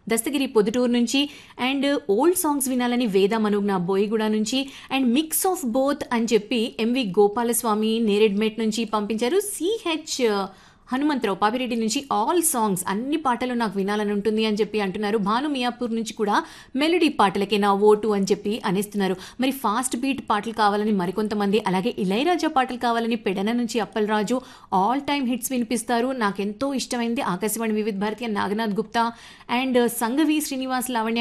దస్తగిరి పొద్దుటూరు నుంచి and old songs వినాలని వేద మనుగ్న బోయిగూడ నుంచి అండ్ మిక్స్ ఆఫ్ బోత్ అని చెప్పి ఎంవి గోపాలస్వామి నేరెడ్మేట్ నుంచి పంపించారు సిహెచ్ హనుమంతరావు పాపిరెడ్డి నుంచి ఆల్ సాంగ్స్ అన్ని పాటలు నాకు వినాలని ఉంటుంది అని చెప్పి అంటున్నారు భాను మియాపూర్ నుంచి కూడా మెలోడీ పాటలకే నా ఓటు అని చెప్పి అనేస్తున్నారు మరి ఫాస్ట్ బీట్ పాటలు కావాలని మరికొంతమంది అలాగే ఇళయరాజా పాటలు కావాలని పెడన నుంచి అప్పలరాజు ఆల్ టైమ్ హిట్స్ వినిపిస్తారు నాకెంతో ఇష్టమైంది ఆకాశవాణి వివిధ భారతి నాగనాథ్ గుప్తా అండ్ సంగవి శ్రీనివాస్ లావణ్య